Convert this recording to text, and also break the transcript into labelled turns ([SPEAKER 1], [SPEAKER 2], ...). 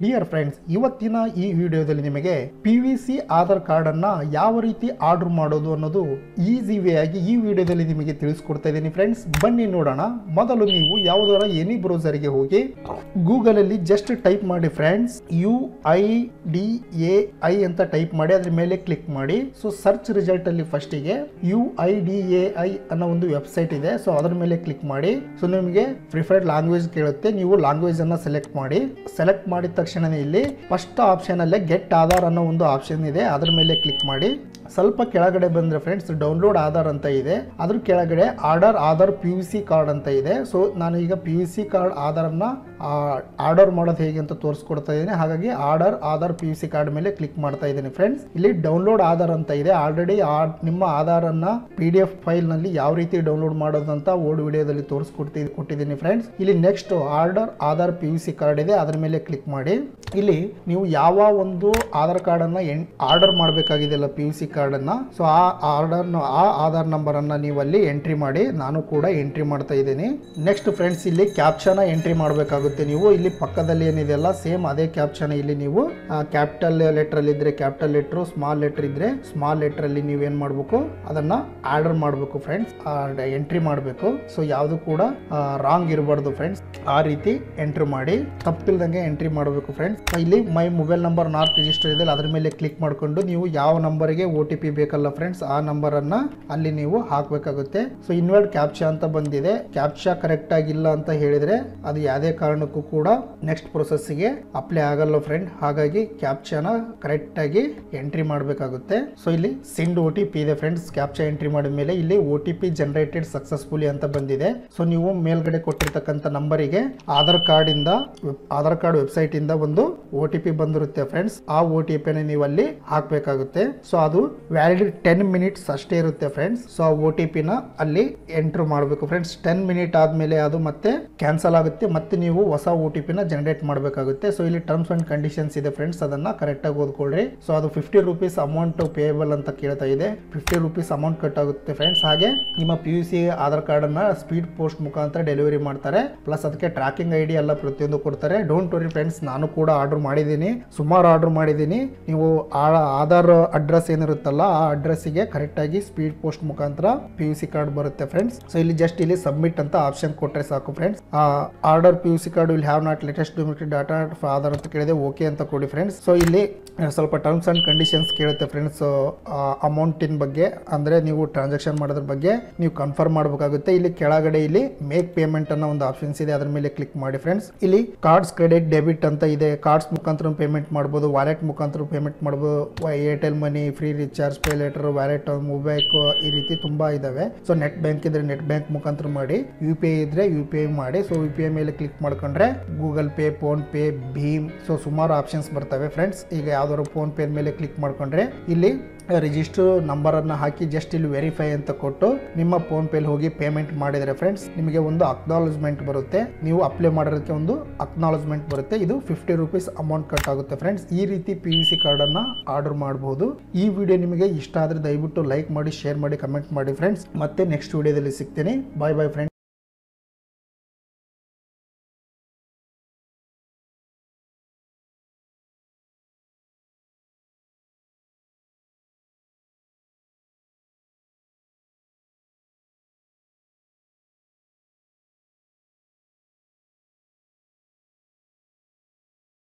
[SPEAKER 1] dear friends ಇವತ್ತಿನ ಈ ವಿಡಿಯೋದಲ್ಲಿ ನಿಮಗೆ P V C Aadhaar card ಅನ್ನ ಯಾವ ರೀತಿ ಆರ್ಡರ್ ಮಾಡೋದು ಅನ್ನೋದು ಈಸಿ ವೇ ಆಗಿ ಈ ವಿಡಿಯೋದಲ್ಲಿ ನಿಮಗೆ ತಿಳಿಸ್ಕೊಡ್ತಾ ಇದ್ದೀನಿ ಫ್ರೆಂಡ್ಸ್ ಬನ್ನಿ ನೋಡೋಣ ಮೊದಲು ನೀವು ಯಾವುದರ ಎನಿ ಬ್ರೌಸರ್ಗೆ ಹೋಗಿ ಗೂಗಲ್ ಅಲ್ಲಿ ಜಸ್ಟ್ ಟೈಪ್ ಮಾಡಿ friends U I D A I ಅಂತ ಟೈಪ್ ಮಾಡಿ ಅದ್ರ ಮೇಲೆ ಕ್ಲಿಕ್ ಮಾಡಿ ಸೊ ಸರ್ಚ್ ರಿಸಲ್ಟ್ ಅಲ್ಲಿ ಫಸ್ಟಿಗೆ U I D A I ಅನ್ನೋ ಒಂದು ವೆಬ್ಸೈಟ್ ಇದೆ ಸೊ ಅದ್ರ ಮೇಲೆ ಕ್ಲಿಕ್ ಮಾಡಿ ಸೊ ನಿಮಗೆ ಪ್ರಿಫರ್ಡ್ ಲ್ಯಾಂಗ್ವೇಜ್ ಕೇಳುತ್ತೆ ನೀವು ಲ್ಯಾಂಗ್ವೇಜ್ ಅನ್ನ ಸೆಲೆಕ್ಟ್ ಮಾಡಿ ಸೆಲೆಕ್ಟ್ ಮಾಡಿದ ತಕ್ಷಣ ಇಲ್ಲಿ ಫಸ್ಟ್ ಆಪ್ಷನ್ ಅಲ್ಲೇ ಗೆಟ್ ಆಧಾರ್ ಅನ್ನೋ ಒಂದು ಆಪ್ಷನ್ ಇದೆ ಅದ್ರ ಮೇಲೆ ಕ್ಲಿಕ್ ಮಾಡಿ ಸ್ವಲ್ಪ ಕೆಳಗಡೆ ಬಂದ್ರೆ ಫ್ರೆಂಡ್ಸ್ ಡೌನ್ಲೋಡ್ ಆಧಾರ್ ಅಂತ ಇದೆ ಅದ್ರ ಕೆಳಗಡೆ order Aadhaar P U C card ಅಂತ ಇದೆ ಸೊ ನಾನು ಈಗ ಪಿ ಯು ಸಿ ಕಾರ್ಡ್ ಆಧಾರನ್ನ ಆರ್ಡರ್ ಮಾಡೋದು ಹೇಗೆ ಅಂತ ತೋರಿಸ್ಕೊಡ್ತಾ ಇದ್ದೀನಿ ಹಾಗಾಗಿ order Aadhaar P U C card ಮೇಲೆ ಕ್ಲಿಕ್ ಮಾಡ್ತಾ ಇದ್ದೀನಿ ಫ್ರೆಂಡ್ಸ್ ಇಲ್ಲಿ ಡೌನ್ಲೋಡ್ ಆಧಾರ್ ಅಂತ ಇದೆ ಆಲ್ರೆಡಿ ನಿಮ್ಮ ಆಧಾರನ್ನ ಪಿ ಡಿ ಎಫ್ ಫೈಲ್ ನಲ್ಲಿ ಯಾವ ರೀತಿ ಡೌನ್ಲೋಡ್ ಮಾಡೋದು ಅಂತ ಓಲ್ಡ್ ವಿಡಿಯೋದಲ್ಲಿ ತೋರಿಸ್ಕೊಡ್ತಿ ಕೊಟ್ಟಿದ್ದೀನಿ ಫ್ರೆಂಡ್ಸ್ ಇಲ್ಲಿ next order Aadhaar P U C card ಇದೆ ಅದ್ರ ಮೇಲೆ ಕ್ಲಿಕ್ ಮಾಡಿ ಇಲ್ಲಿ ನೀವು ಯಾವ ಒಂದು ಆಧಾರ್ ಕಾರ್ಡ್ ಅನ್ನ ಆರ್ಡರ್ ಮಾಡಬೇಕಾಗಿದೆಯಲ್ಲ ಪಿ ಯು ಸಿ ಕಾರ್ಡ್ ಅನ್ನ ಸೊ ಆ ಆರ್ಡರ್ ಆ ಆಧಾರ್ ನಂಬರ್ ಅನ್ನ ನೀವು ಅಲ್ಲಿ ಎಂಟ್ರಿ ಮಾಡಿ ನಾನು ಕೂಡ ಎಂಟ್ರಿ ಮಾಡ್ತಾ ಇದ್ದೀನಿ ನೆಕ್ಸ್ಟ್ ಫ್ರೆಂಡ್ಸ್ ಇಲ್ಲಿ ಕ್ಯಾಪ್ಷನ್ ಎಂಟ್ರಿ ಮಾಡಬೇಕಾಗುತ್ತೆ ನೀವು ಇಲ್ಲಿ ಪಕ್ಕದಲ್ಲಿ ಏನಿದೆಯಲ್ಲ ಸೇಮ್ ಅದೇ ಕ್ಯಾಪ್ಷನ್ ಇಲ್ಲಿ ನೀವು ಕ್ಯಾಪಿಟಲ್ ಲೆಟರ್ ಅಲ್ಲಿ ಇದ್ರೆ ಕ್ಯಾಪಿಟಲ್ ಲೆಟರ್ ಸ್ಮಾಲ್ ಲೆಟರ್ ಇದ್ರೆ ಸ್ಮಾಲ್ ಲೆಟರ್ ಅಲ್ಲಿ ನೀವು ಏನ್ ಮಾಡ್ಬೇಕು ಅದನ್ನ ಆರ್ಡರ್ ಮಾಡಬೇಕು ಫ್ರೆಂಡ್ಸ್ ಎಂಟ್ರಿ ಮಾಡಬೇಕು ಸೊ ಯಾವುದು ಕೂಡ ರಾಂಗ್ ಇರಬಾರ್ದು ಫ್ರೆಂಡ್ಸ್ ಆ ರೀತಿ ಎಂಟ್ರಿ ಮಾಡಿ ತಪ್ಪಿಲ್ದಂಗೆ ಎಂಟ್ರಿ ಮಾಡಬೇಕು ಫ್ರೆಂಡ್ಸ್ ಇಲ್ಲಿ my mobile number not register ಇದೆ ಅದ್ರ ಮೇಲೆ ಕ್ಲಿಕ್ ಮಾಡ್ಕೊಂಡು ನೀವು ಯಾವ ನಂಬರ್ಗೆ ಒ ಟಿ ಪಿ ಬೇಕಲ್ಲ ಫ್ರೆಂಡ್ಸ್ ಆ ನಂಬರ್ ಅನ್ನ ಅಲ್ಲಿ ನೀವು ಹಾಕಬೇಕಾಗುತ್ತೆ ಸೊ ಇನ್ವರ್ಡ್ ಕ್ಯಾಪ್ಚಾ ಅಂತ ಬಂದಿದೆ ಕ್ಯಾಪ್ಚಾ ಕರೆಕ್ಟ್ ಆಗಿಲ್ಲ ಅಂತ ಹೇಳಿದ್ರೆ ಅದು ಯಾವುದೇ ಕಾರಣಕ್ಕೂ ಕೂಡ ನೆಕ್ಸ್ಟ್ ಪ್ರೊಸೆಸ್ಗೆ ಅಪ್ಲೈ ಆಗಲ್ಲ ಫ್ರೆಂಡ್ ಹಾಗಾಗಿ ಕ್ಯಾಪ್ಚಾನ ಕರೆಕ್ಟ್ ಆಗಿ ಎಂಟ್ರಿ ಮಾಡಬೇಕಾಗುತ್ತೆ ಸೊ ಇಲ್ಲಿ ಸಿಂಡ್ ಒ ಟಿ ಪಿ ಇದೆ ಫ್ರೆಂಡ್ಸ್ ಕ್ಯಾಪ್ಚಾ ಎಂಟ್ರಿ ಮಾಡಿದ ಮೇಲೆ ಇಲ್ಲಿ O T P generated successfully ಅಂತ ಬಂದಿದೆ ಸೊ ನೀವು ಮೇಲ್ಗಡೆ ಕೊಟ್ಟಿರ್ತಕ್ಕಂಥ ನಂಬರಿಗೆ ಆಧಾರ್ ಕಾರ್ಡ್ ಇಂದ ಆಧಾರ್ ಕಾರ್ಡ್ ವೆಬ್ಸೈಟ್ ಇಂದ ಒಂದು ಒ ಟಿ ಪಿ ಬಂದಿರುತ್ತೆ ಫ್ರೆಂಡ್ಸ್ ಆ ಒ ಟಿ ಪಿನ ನೀವು ಅಲ್ಲಿ ಹಾಕಬೇಕಾಗುತ್ತೆ ಸೊ ಅದು ವ್ಯಾಲಿಡ್ ಟೆನ್ ಮಿನಿಟ್ಸ್ ಅಷ್ಟೇ ಇರುತ್ತೆ ಫ್ರೆಂಡ್ಸ್ ಸೊ ಆ ಒ ಟಿ ಪಿನ ಅಲ್ಲಿ ಎಂಟ್ರ್ ಮಾಡಬೇಕು ಫ್ರೆಂಡ್ಸ್ ಟೆನ್ ಮಿನಿಟ್ ಆದ್ಮೇಲೆ ಅದು ಮತ್ತೆ ಕ್ಯಾನ್ಸಲ್ ಆಗುತ್ತೆ ಮತ್ತೆ ನೀವು ಹೊಸ ಒ ಟಿ ಪಿನ ಜನರೇಟ್ ಮಾಡಬೇಕಾಗುತ್ತೆ ಸೊ ಇಲ್ಲಿ ಟರ್ಮ್ಸ್ ಅಂಡ್ ಕಂಡೀಷನ್ಸ್ ಇದೆ ಫ್ರೆಂಡ್ಸ್ ಅದನ್ನ ಕರೆಕ್ಟ್ ಆಗಿ ಓದ್ಕೊಳ್ರಿ ಸೊ ಅದು ಫಿಫ್ಟಿ ರುಪೀಸ್ ಅಮೌಂಟ್ ಪೇಯಬಲ್ ಅಂತ ಕೇಳ್ತಾ ಇದೆ ಫಿಫ್ಟಿ ರುಪೀಸ್ ಅಮೌಂಟ್ ಕಟ್ ಆಗುತ್ತೆ ಫ್ರೆಂಡ್ಸ್ ಹಾಗೆ ನಿಮ್ಮ P U C Aadhaar card ಅನ್ನ ಸ್ಪೀಡ್ ಪೋಸ್ಟ್ ಮುಖಾಂತರ ಡೆಲಿವರಿ ಮಾಡ್ತಾರೆ ಪ್ಲಸ್ ಅದಕ್ಕೆ ಟ್ರ್ಯಾಕಿಂಗ್ ಐ ಡಿ ಎಲ್ಲ ಪ್ರತಿಯೊಂದು ಕೊಡ್ತಾರೆ ಡೋಂಟ್ ವರಿ ಫ್ರೆಂಡ್ಸ್ ನಾನು ಕೂಡ ಆರ್ಡರ್ ಮಾಡಿದ್ದೀನಿ ಸುಮಾರು ಆರ್ಡರ್ ಮಾಡಿದ್ದೀನಿ ನೀವು ಆ ಆಧಾರ್ ಅಡ್ರೆಸ್ ಏನಿರುತ್ತಲ್ಲ ಆ ಅಡ್ರೆಸ್ಸಿಗೆ ಕರೆಕ್ಟಾಗಿ ಸ್ಪೀಡ್ ಪೋಸ್ಟ್ ಮುಖಾಂತರ ಪಿ ಯು ಸಿ ಕಾರ್ಡ್ ಬರುತ್ತೆ ಫ್ರೆಂಡ್ಸ್ ಸೊ ಇಲ್ಲಿ ಜಸ್ಟ್ ಇಲ್ಲಿ ಸಬ್ಮಿಟ್ ಅಂತ ಆಪ್ಷನ್ ಕೊಟ್ಟರೆ ಸಾಕು friends order P U C card will have not latest domestic data Aadhaar ಅಂತ ಕೇಳಿದೆ ಓಕೆ ಅಂತ ಕೊಡಿ ಫ್ರೆಂಡ್ಸ್ ಸೊ ಇಲ್ಲಿ ಸ್ವಲ್ಪ ಟರ್ಮ್ಸ್ ಅಂಡ್ ಕಂಡೀಷನ್ಸ್ ಕೇಳುತ್ತೆ ಫ್ರೆಂಡ್ಸ್ ಅಮೌಂಟಿನ ಬಗ್ಗೆ ಅಂದ್ರೆ ನೀವು ಟ್ರಾನ್ಸಾಕ್ಷನ್ ಮಾಡೋದ್ರ ಬಗ್ಗೆ ನೀವು ಕನ್ಫರ್ಮ್ ಮಾಡಬೇಕಾಗುತ್ತೆ ಇಲ್ಲಿ ಕೆಳಗಡೆ ಇಲ್ಲಿ ಮೇಕ್ ಪೇಮೆಂಟ್ ಅನ್ನೋ ಒಂದು ಆಪ್ಷನ್ಸ್ ಇದೆ ಅದ್ರ ಮೇಲೆ ಕ್ಲಿಕ್ ಮಾಡಿ ಫ್ರೆಂಡ್ಸ್ ಇಲ್ಲಿ ಕಾರ್ಡ್ಸ್ ಕ್ರೆಡಿಟ್ ಡೆಬಿಟ್ ಅಂತ ಇದೆ ಕಾರ್ಡ್ಸ್ ಮುಖಾಂತರ ಪೇಮೆಂಟ್ ಮಾಡ್ಬೋದು ವಾಲೆಟ್ ಮುಖಾಂತರ ಪೇಮೆಂಟ್ ಮಾಡ್ಬೋದು Airtel money free recharge pay later wallet mobile ಈ ರೀತಿ ತುಂಬಾ ಇದಾವೆ ಸೊ ನೆಟ್ ಬ್ಯಾಂಕ್ ಇದ್ರೆ ನೆಟ್ ಬ್ಯಾಂಕ್ ಮುಖಾಂತರ ಮಾಡಿ ಯು ಪಿ ಐ ಇದ್ರೆ ಯು ಪಿ ಐ ಮಾಡಿ ಸೊ ಯು ಪಿ ಐ ಮೇಲೆ ಕ್ಲಿಕ್ ಮಾಡ್ಕೊಂಡ್ರೆ Google Pay PhonePe Bhim so ಸುಮಾರು ಆಪ್ಷನ್ಸ್ ಬರ್ತವೆ ಫ್ರೆಂಡ್ಸ್ ಈಗ ಯಾವ್ದಾದ್ರು ಫೋನ್ ಪೇ ಮೇಲೆ ಕ್ಲಿಕ್ ಮಾಡ್ಕೊಂಡ್ರೆ ಇಲ್ಲಿ ರಿಜಿಸ್ಟರ್ ನಂಬರ್ ಅನ್ನ ಹಾಕಿ ಜಸ್ಟ್ ಇಲ್ಲಿ ವೆರಿಫೈ ಅಂತ ಕೊಟ್ಟು ನಿಮ್ಮ ಫೋನ್ ಪೇಲಿ ಹೋಗಿ ಪೇಮೆಂಟ್ ಮಾಡಿದ್ರೆ ಫ್ರೆಂಡ್ಸ್ ನಿಮಗೆ ಒಂದು ಅಕ್ನಾಲಜ್ಮೆಂಟ್ ಬರುತ್ತೆ ನೀವು ಅಪ್ಲೈ ಮಾಡೋದಕ್ಕೆ ಒಂದು ಅಕ್ನಾಲಜ್ಮೆಂಟ್ ಬರುತ್ತೆ ಇದು ಫಿಫ್ಟಿ ರುಪೀಸ್ ಅಮೌಂಟ್ ಕಟ್ ಆಗುತ್ತೆ ಫ್ರೆಂಡ್ಸ್ ಈ ರೀತಿ ಪಿ ಯು ಸಿ ಕಾರ್ಡ್ ಅನ್ನ ಆರ್ಡರ್ ಮಾಡಬಹುದು ಈ ವಿಡಿಯೋ ನಿಮಗೆ ಇಷ್ಟ ಆದ್ರೆ ದಯವಿಟ್ಟು ಲೈಕ್ ಮಾಡಿ ಶೇರ್ ಮಾಡಿ ಕಮೆಂಟ್ ಮಾಡಿ ಫ್ರೆಂಡ್ಸ್ ಮತ್ತೆ ನೆಕ್ಸ್ಟ್ ವಿಡಿಯೋದಲ್ಲಿ ಸಿಗ್ತೀನಿ ಬಾಯ್ ಬಾಯ್ ಫ್ರೆಂಡ್ಸ್